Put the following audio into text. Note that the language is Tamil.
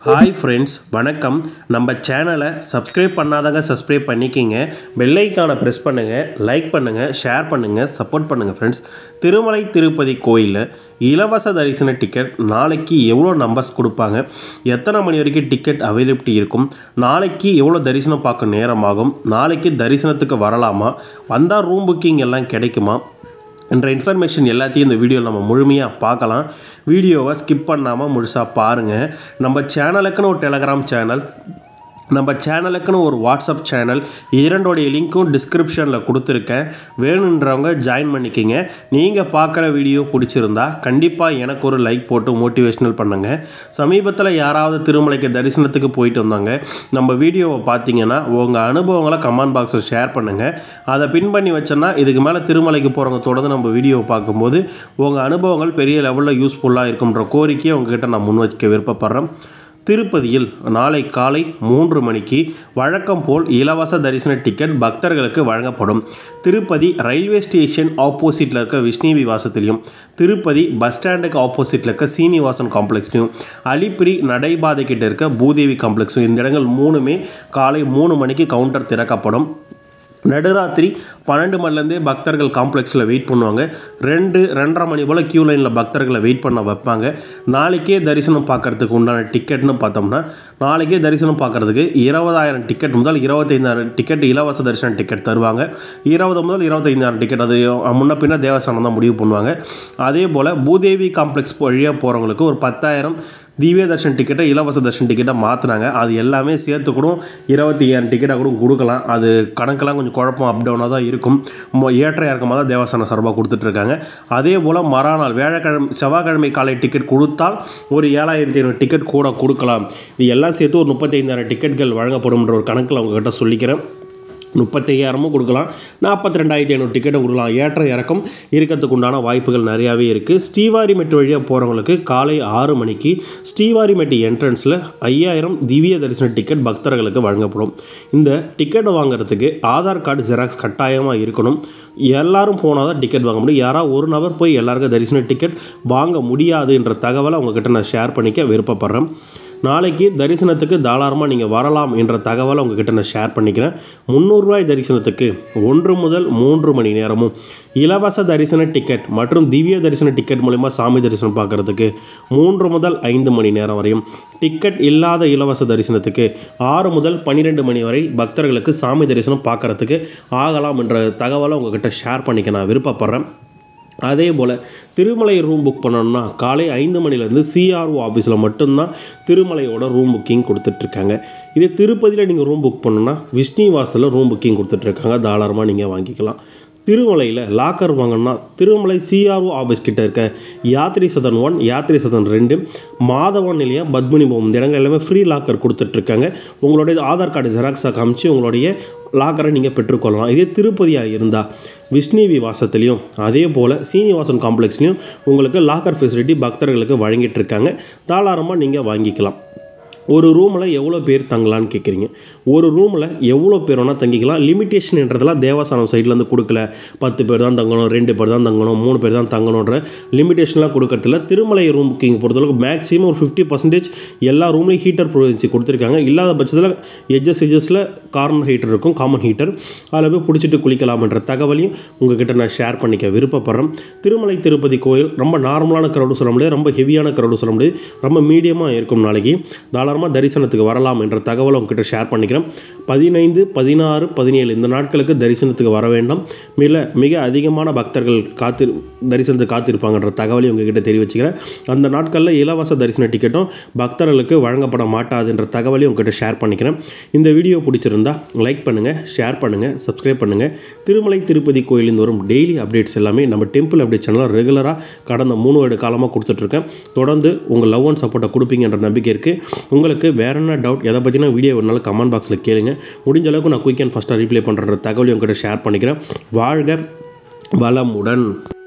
ஹாய் ஃப்ரெண்ட்ஸ் வணக்கம் நம்ம சேனலை சப்ஸ்கிரைப் பண்ணாதவங்க சப்ஸ்கிரைப் பண்ணிக்கிங்க பெல்லைக்கான ப்ரெஸ் பண்ணுங்கள் லைக் பண்ணுங்கள் ஷேர் பண்ணுங்கள் சப்போர்ட் பண்ணுங்கள் ஃப்ரெண்ட்ஸ் திருமலை திருப்பதி கோயிலில் இலவச தரிசன டிக்கெட் நாளைக்கு எவ்வளோ நம்பர்ஸ் கொடுப்பாங்க எத்தனை மணி வரைக்கும் டிக்கெட் அவைலபிலிட்டி இருக்கும் நாளைக்கு எவ்வளோ தரிசனம் பார்க்க நேரமாகும் நாளைக்கு தரிசனத்துக்கு வரலாமா வந்தால் ரூம் புக்கிங் எல்லாம் கிடைக்குமா என்ற இன்ஃபர்மேஷன் எல்லாத்தையும் இந்த வீடியோவில் நம்ம முழுமையாக பார்க்கலாம் வீடியோவை ஸ்கிப் பண்ணாமல் முழுசாக பாருங்கள் நம்ம சேனலுக்குன்னு ஒரு டெலகிராம் சேனல் நம்ம சேனலுக்குன்னு ஒரு வாட்ஸ்அப் சேனல் இரண்டோடைய லிங்க்கும் டிஸ்கிரிப்ஷனில் கொடுத்துருக்கேன் வேணுன்றவங்க ஜாயின் பண்ணிக்கிங்க நீங்கள் பார்க்குற வீடியோ பிடிச்சிருந்தா கண்டிப்பாக எனக்கு ஒரு லைக் போட்டு மோட்டிவேஷனல் பண்ணுங்கள் சமீபத்தில் யாராவது திருமலைக்கு தரிசனத்துக்கு போயிட்டு வந்தாங்க நம்ம வீடியோவை பார்த்தீங்கன்னா உங்கள் அனுபவங்களை கமெண்ட் பாக்ஸில் ஷேர் பண்ணுங்கள் அதை பின் பண்ணி வச்சோன்னா இதுக்கு மேலே திருமலைக்கு போகிறவங்க தொடர்ந்து நம்ம வீடியோவை பார்க்கும்போது உங்கள் அனுபவங்கள் பெரிய லெவலில் யூஸ்ஃபுல்லாக இருக்குன்ற கோரிக்கையை உங்ககிட்ட நான் முன் வைக்க விருப்பப்படுறேன் திருப்பதியில் நாளை காலை மூன்று மணிக்கு வழக்கம் போல் இலவச தரிசன டிக்கெட் பக்தர்களுக்கு வழங்கப்படும் திருப்பதி ரயில்வே ஸ்டேஷன் ஆப்போசிட்டில் இருக்க விஷ்ணு விவாசத்திலையும் திருப்பதி பஸ் ஸ்டாண்டுக்கு ஆப்போசிட்டில் இருக்க சீனிவாசன் காம்ப்ளெக்ஸ்லையும் அலிப்பிரி நடைபாதை கிட்ட இருக்க பூதேவி காம்ப்ளெக்ஸும் இந்த இடங்கள் மூணுமே காலை மூணு மணிக்கு கவுண்டர் திறக்கப்படும் நடுராத்திரி பன்னெண்டு மணிலேருந்தே பக்தர்கள் காம்ப்ளெக்ஸில் வெயிட் பண்ணுவாங்க ரெண்டு ரெண்டரை மணி போல் க்யூ லைனில் பக்தர்களை வெயிட் பண்ண வைப்பாங்க நாளைக்கே தரிசனம் பார்க்கறதுக்கு உண்டான டிக்கெட்னு பார்த்தோம்னா நாளைக்கே தரிசனம் பார்க்கறதுக்கு இருபதாயிரம் டிக்கெட் முதல் இருபத்தைந்தாயிரம் டிக்கெட் இலவச தரிசன டிக்கெட் தருவாங்க இருபது முதல் இருபத்தைந்தாயிரம் டிக்கெட் அது முன்ன பின்ன தேவஸ்தானம் தான் முடிவு பண்ணுவாங்க அதே போல் பூதேவி காம்ப்ளெக்ஸ் வழியாக போகிறவங்களுக்கு ஒரு பத்தாயிரம் திவ்ய தர்ஷன் டிக்கெட்டை இலவச தர்ஷன் டிக்கெட்டை மாற்றினாங்க அது எல்லாமே சேர்த்து கூட இருபத்தி ஏழு டிக்கெட்டாக கூட கொடுக்கலாம் அது கணக்கெல்லாம் கொஞ்சம் குழப்பம் அப் டவுனாக தான் இருக்கும் மொ- ஏற்ற இறக்கமாக தான் தேவஸ்தான சார்பாக கொடுத்துட்ருக்காங்க அதே போல் மறுநாள் வியாழக்கிழமை செவ்வாய்க்கிழமை காலை டிக்கெட் கொடுத்தால் ஒரு ஏழாயிரத்தி ஐநூறு டிக்கெட் கூட கொடுக்கலாம் இது எல்லாம் சேர்த்து ஒரு முப்பத்தைந்தாயிரம் டிக்கெட்கள் வழங்கப்படும்ன்ற ஒரு கணக்கில் உங்ககிட்ட சொல்லிக்கிறேன் முப்பத்தையாயிரமும் கொடுக்கலாம் நாற்பத்தி ரெண்டாயிரத்தி ஐநூறு டிக்கெட்டும் கொடுக்கலாம் ஏற்ற இறக்கம் இருக்கிறதுக்கு உண்டான வாய்ப்புகள் நிறையாவே இருக்குது ஸ்ரீவாரிமெட்டு வழியாக போகிறவங்களுக்கு காலை ஆறு மணிக்கு ஸ்ரீவாரிமெட்டு என்ட்ரன்ஸில் ஐயாயிரம் திவ்ய தரிசன டிக்கெட் பக்தர்களுக்கு வழங்கப்படும் இந்த டிக்கெட் வாங்குறதுக்கு ஆதார் கார்டு ஜெராக்ஸ் கட்டாயமாக இருக்கணும் எல்லாரும் போனால் தான் டிக்கெட் வாங்க முடியும் யாராவது ஒரு நபர் போய் எல்லாருக்கும் தரிசன டிக்கெட் வாங்க முடியாதுன்ற தகவலை உங்ககிட்ட நான் ஷேர் பண்ணிக்க விருப்பப்படுறேன் நாளைக்கு தரிசனத்துக்கு தாராளமாக நீங்கள் வரலாம் என்ற தகவலை உங்ககிட்ட நான் ஷேர் பண்ணிக்கிறேன் முந்நூறுரூவாய் தரிசனத்துக்கு ஒன்று முதல் மூன்று மணி நேரமும் இலவச தரிசன டிக்கெட் மற்றும் திவ்ய தரிசன டிக்கெட் மூலிமா சாமி தரிசனம் பார்க்குறதுக்கு மூன்று முதல் ஐந்து மணி நேரம் வரையும் டிக்கெட் இல்லாத இலவச தரிசனத்துக்கு ஆறு முதல் பன்னிரெண்டு மணி வரை பக்தர்களுக்கு சாமி தரிசனம் பார்க்குறதுக்கு ஆகலாம் என்ற தகவலை உங்ககிட்ட ஷேர் பண்ணிக்க நான் விருப்பப்படுறேன் அதே போல் திருமலை ரூம் புக் பண்ணணும்னா காலை ஐந்து மணிலேருந்து சிஆர்ஓ ஆஃபீஸில் மட்டும்தான் திருமலையோட ரூம் புக்கிங் கொடுத்துட்ருக்காங்க இதே திருப்பதியில் நீங்கள் ரூம் புக் பண்ணணும்னா விஷ்ணுவாசலில் ரூம் புக்கிங் கொடுத்துட்ருக்காங்க தாராளமாக நீங்கள் வாங்கிக்கலாம் திருமலையில் லாக்கர் வாங்கணும்னா திருமலை சிஆர்ஓ ஆஃபீஸ் கிட்ட இருக்க யாத்ரி சதன் ஒன் யாத்ரி சதன் ரெண்டு மாதவன் நிலையம் பத்மினி பவன் இந்த இடங்கள் எல்லாமே ஃப்ரீ லாக்கர் கொடுத்துட்ருக்காங்க உங்களுடைய ஆதார் கார்டு ஜெராக்ஸாக காமிச்சு உங்களுடைய லாக்கரை நீங்கள் பெற்றுக்கொள்ளலாம் இதே திருப்பதியாக இருந்தால் விஷ்ணு விவாசத்துலேயும் அதே போல் சீனிவாசன் காம்ப்ளெக்ஸ்லேயும் உங்களுக்கு லாக்கர் ஃபெசிலிட்டி பக்தர்களுக்கு வழங்கிட்டு இருக்காங்க தாராளமாக நீங்கள் வாங்கிக்கலாம் ஒரு ரூமில் எவ்வளோ பேர் தங்கலான்னு கேட்குறீங்க ஒரு ரூமில் எவ்வளோ பேர் வேணால் தங்கிக்கலாம் லிமிட்டேஷன்ன்றதெல்லாம் தேவஸ்தானம் சைட்லேருந்து கொடுக்கல பத்து பேர் தான் தங்கணும் ரெண்டு பேர் தான் தங்கணும் மூணு பேர் தான் தங்கணுன்ற லிமிட்டேஷன்லாம் கொடுக்கறதில்ல திருமலை ரூம் புக்கிங் பொறுத்தளவுக்கு மேக்ஸிமம் ஒரு ஃபிஃப்டி பர்சன்டேஜ் எல்லா ரூம்லேயும் ஹீட்டர் ப்ரொவின்சி கொடுத்துருக்காங்க இல்லாத பட்சத்தில் எஜ்ஜஸ் எஜ்ஜஸில் கார்னர் ஹீட்டர் இருக்கும் காமன் ஹீட்டர் அதில் போய் பிடிச்சிட்டு குளிக்கலாம்ன்ற தகவலையும் உங்ககிட்ட நான் ஷேர் பண்ணிக்க விருப்பப்படுறேன் திருமலை திருப்பதி கோயில் ரொம்ப நார்மலான க்ரௌடு சொல்ல முடியாது ரொம்ப ஹெவியான க்ரௌடு சொல்ல முடியாது ரொம்ப மீடியமாக இருக்கும் நாளைக்கு தாராளமாக தரிசனத்துக்கு வரலாம் என்ற தகவலை உங்ககிட்ட ஷேர் பண்ணிக்கிறேன் பதினைந்து பதினாறு பதினேழு இந்த நாட்களுக்கு தரிசனத்துக்கு வர வேண்டாம் மிக மிக அதிகமான பக்தர்கள் காத்து தரிசனத்துக்கு காத்திருப்பாங்கன்ற தகவலையும் உங்ககிட்ட தெரிவிச்சுக்கிறேன் அந்த நாட்களில் இலவச தரிசன டிக்கெட்டும் பக்தர்களுக்கு வழங்கப்பட மாட்டாதுன்ற தகவலையும் உங்ககிட்ட ஷேர் பண்ணிக்கிறேன் இந்த வீடியோ பிடிச்சிருந்தா லைக் பண்ணுங்கள் ஷேர் பண்ணுங்கள் சப்ஸ்கிரைப் பண்ணுங்கள் திருமலை திருப்பதி கோயிலிருந்து வரும் டெய்லி அப்டேட்ஸ் எல்லாமே நம்ம டெம்பிள் அப்டேட் சேனலில் ரெகுலராக கடந்த மூணு வருட காலமாக கொடுத்துட்ருக்கேன் தொடர்ந்து உங்கள் லவ் அண்ட் சப்போர்ட்டை கொடுப்பீங்கன்ற நம்பிக்கை இருக்குது உங்களுக்கு வேற என்ன டவுட் எதை பற்றினா வீடியோ வேணாலும் கமெண்ட் பாக்ஸில் கேளுங்க முடிஞ்ச அளவுக்கு நான் குயிக் அண்ட் ஃபஸ்ட்டாக ரீப்ளே பண்ணுற தகவலையும் உங்ககிட்ட ஷேர் பண்ணிக்கிறேன் வாழ்க வளமுடன்